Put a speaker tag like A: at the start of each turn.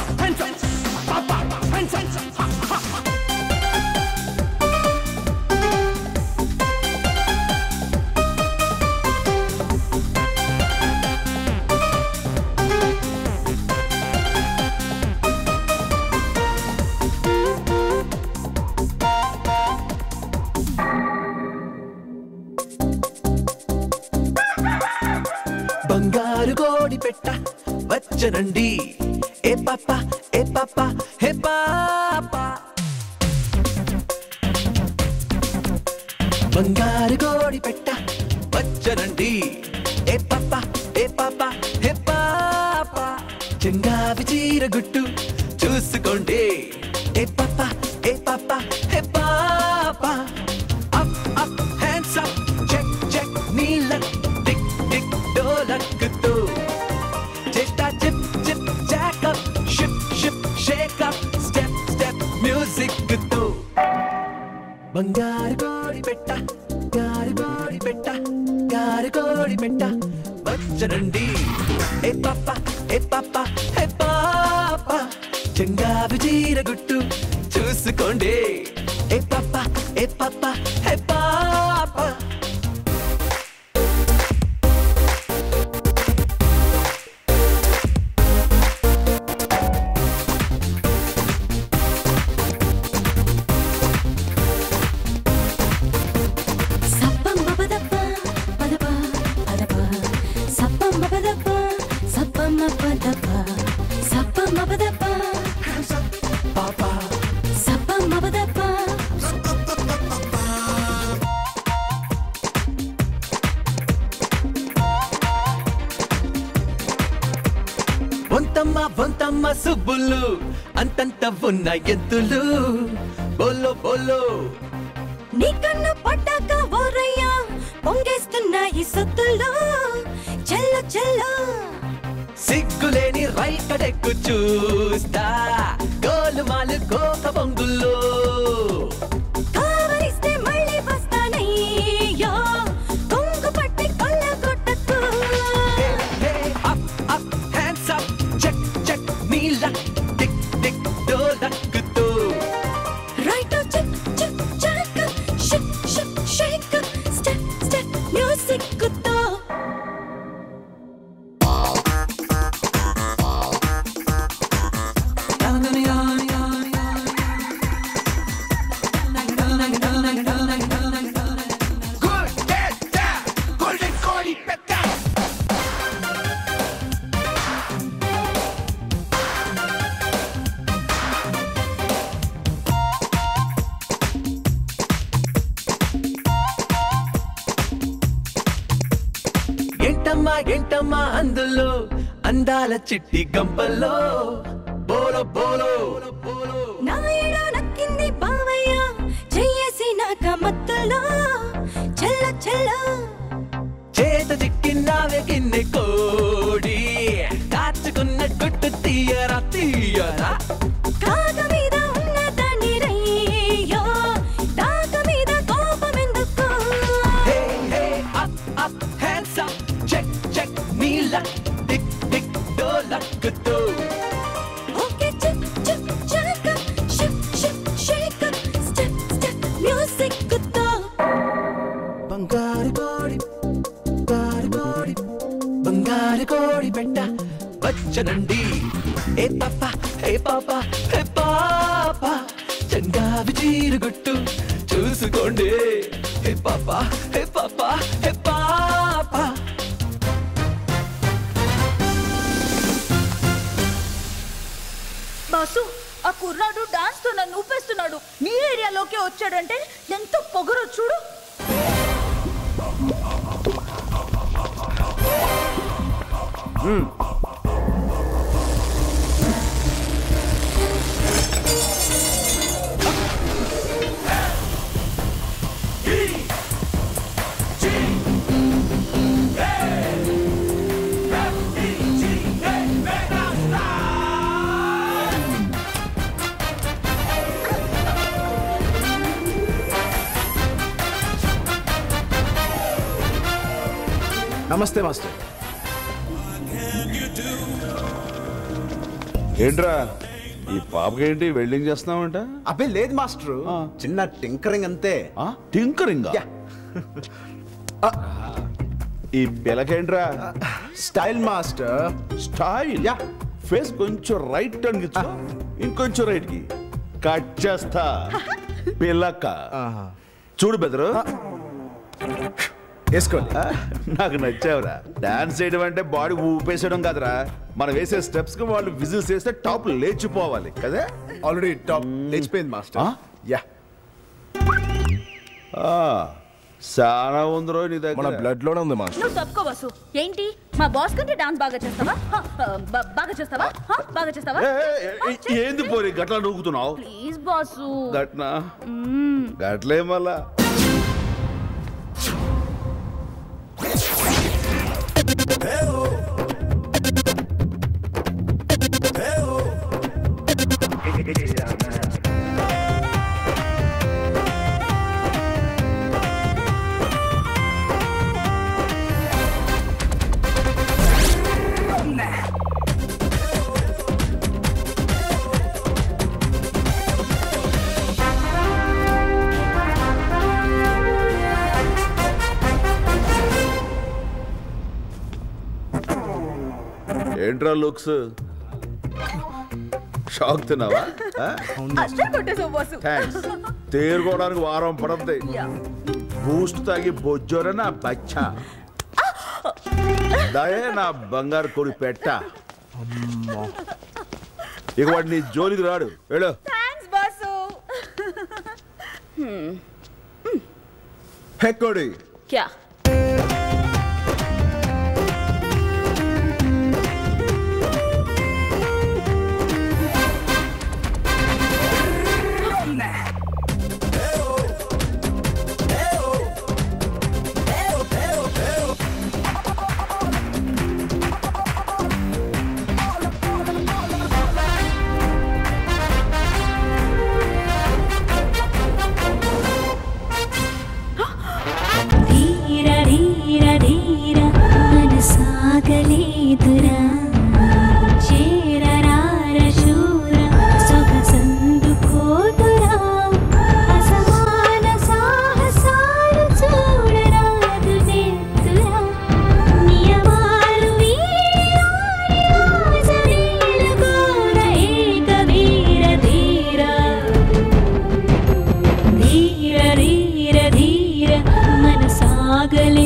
A: hands up, papa, hands up, ha, ha.
B: బంగారు కోడి పెట్ట వచ్చనండి ఏ పాప ఏ పాప హే పాప బంగారు కోడి పెట్ట వచ్చనండి ఏ పాప ఏ పాప హే పాప చెంగావి చీర గుట్టు చూసుకోండి ఏ పాప ఏ పాప హే పాప up up hands up check check నీళ్ళ టిక్ టిక్ డోలక్కుతూ చేస్తా chip chip jack up ship ship shake up step step music తో బంగారు కోడి పెట్ట గారు కోడి పెట్ట గారు కోడి పెట్ట వచ్చరండి ఏ పాప ఏ పాప ఏ పాప చెంగావి చీర గుట్టు చూసుకోండి ఏ పాప ఏ పాప ఏ పాప
C: సప్పమ్మ పదప్ప పదప పదప సప్పమ్మ పదప్ప సప్పమ్మ పదప సప్పమ్మ పదప్ప
B: పాప
C: సప్పమ్మ పదప్ప
B: బొంతమ్మ బొంతమ్మ సుబ్బులు అంతంత ఉన్న ఎద్దులు బోలో బోలో
C: నీ కన్ను పడ్డాక ఓరయ్యా పొంగేస్తున్నాయి సొత్తులు చెల్లు చెల్లు
B: సిగ్గులేని రైకడెక్కు చూస్తా గోలుమాలు కోక బొంగుల్లో
C: కావలిస్తే మళ్ళీ వస్తానయ్యో కొంగు పట్టి కొల్ల కొట్టకు
B: hey, hey, up up hands up check check నీళ్ళ టిక్ టిక్ డోలక్కుతూ
C: రైట్ చిక్ చిక్ చక్ షిక్ షిక్ షేక్ స్టెప్ స్టెప్ మ్యూజిక్ తో
A: Good, get down, golden కోడి పెట్ట
B: ఏంటమ్మా ఏంటమ్మా అందులో అందాల చిట్టి గంపల్లో బోలో బోలో బోలో
C: నాయుడు నక్కింది బావయ్య చెయ్యేసి నాక మత్తులో చెల్ల చెల్ల
B: చేత చిక్కినావే గిన్నె కోడి కాచుకున్న గుట్టు తీయరా తీయరా
C: కాగ మీద ఉన్న దాన్ని రయ్యో తాక మీద కోపం ఎందుకు
B: hey hey up up hands up check check నీళ్ళ టిక్ టిక్ డోలక్కుతూ
C: ఓకే చిక్ చిక్ చక్ షిక్ షిక్ షేక్ స్టెప్ స్టెప్ మ్యూజిక్ తో
B: బంగారు కోడి బంగారు కోడి బంగారు కోడి పెట్ట వచ్చనండి ఏ పాప ఏ పాప ఏ పాప చంగావి చీరుగుట్టు చూసుకోండి ఏ పాప ఏ పాప ఏ పాప
D: బాసు ఆ కుర్రాడు డాన్స్ తో నన్ను ఊపేస్తున్నాడు మీ ఏరియాలోకి వచ్చాడంటే ఎంత పొగరో చూడు
E: నమస్తే మాస్టర్ ఏంట్రా ఈ పాపకేంటి వెల్డింగ్ చేస్తున్నావంట
F: అబ్బే లేదు మాస్టర్ చిన్న టింకరింగ్ అంతే
E: టింకరింగ్
F: యా
E: ఈ పిల్లకేంట్రా
F: style master
E: style
F: yeah.
E: Face కొంచెం రైట్ టర్న్ గిచ్చు ఇంకొంచెం రైట్ కి కట్ చేస్తా పిల్లక్క చూడు బెదరు
F: వేసుకోండి
E: నాకు నచ్చావురా డాన్స్ చేయడం అంటే బాడీ ఊపేసేయడం కాదురా మనం వేసే స్టెప్స్ కి వాళ్ళు విజిల్స్ వేస్తే టాప్ లేచిపోవాలి కదా
F: ఆల్రెడీ టాప్ లేచిపోయింది మాస్టర్
E: ఆ?
F: యా
E: ఆ, చాలా ఉందిరో నీ
G: మన
E: దగ్గర
G: బ్లడ్ లోనే ఉంది మాస్టర్
D: నువ్వు తప్పుకో వసు ఏంటి మా బాస్ కంటే డాన్స్ బాగా చేస్తావా హ, హ, బ- బాగా చేస్తావా హ, బాగా చేస్తావా
E: ఏ, ఏ, ఏ, ఏంది పోరి గట్లా నూకుతున్నావు
D: ప్లీజ్ బాసు
E: గట్నా గట్లే మళ్ళా ఏంట్రా లుక్స్ షాక్ తిన్నావా
D: అస్సలు కొట్టేసావు బాసు
E: థ్యాంక్స్ తేరుకోవడానికి వారం పడుతుంది
D: యా.
E: బూస్ట్ తాగి బొజ్జోరే నా బచ్చా దయే నా బంగారు కొడి పెట్ట ఇక వాడు నీ జోలికి రాడు వెళ్ళు
D: థ్యాంక్స్ బాసు
F: హెక్కోడి
D: క్యా
C: ధీర ధీర ధీర మనసాగలేదురా చేరరార శూర సొగసందుకోదురా అసమాన సాహసాలు చూడరాదు నెత్తురా నియమాలు వీరాని ఆశలీల ఘోర ఏక వీర ధీర ధీర ధీర ధీర మనసాగలే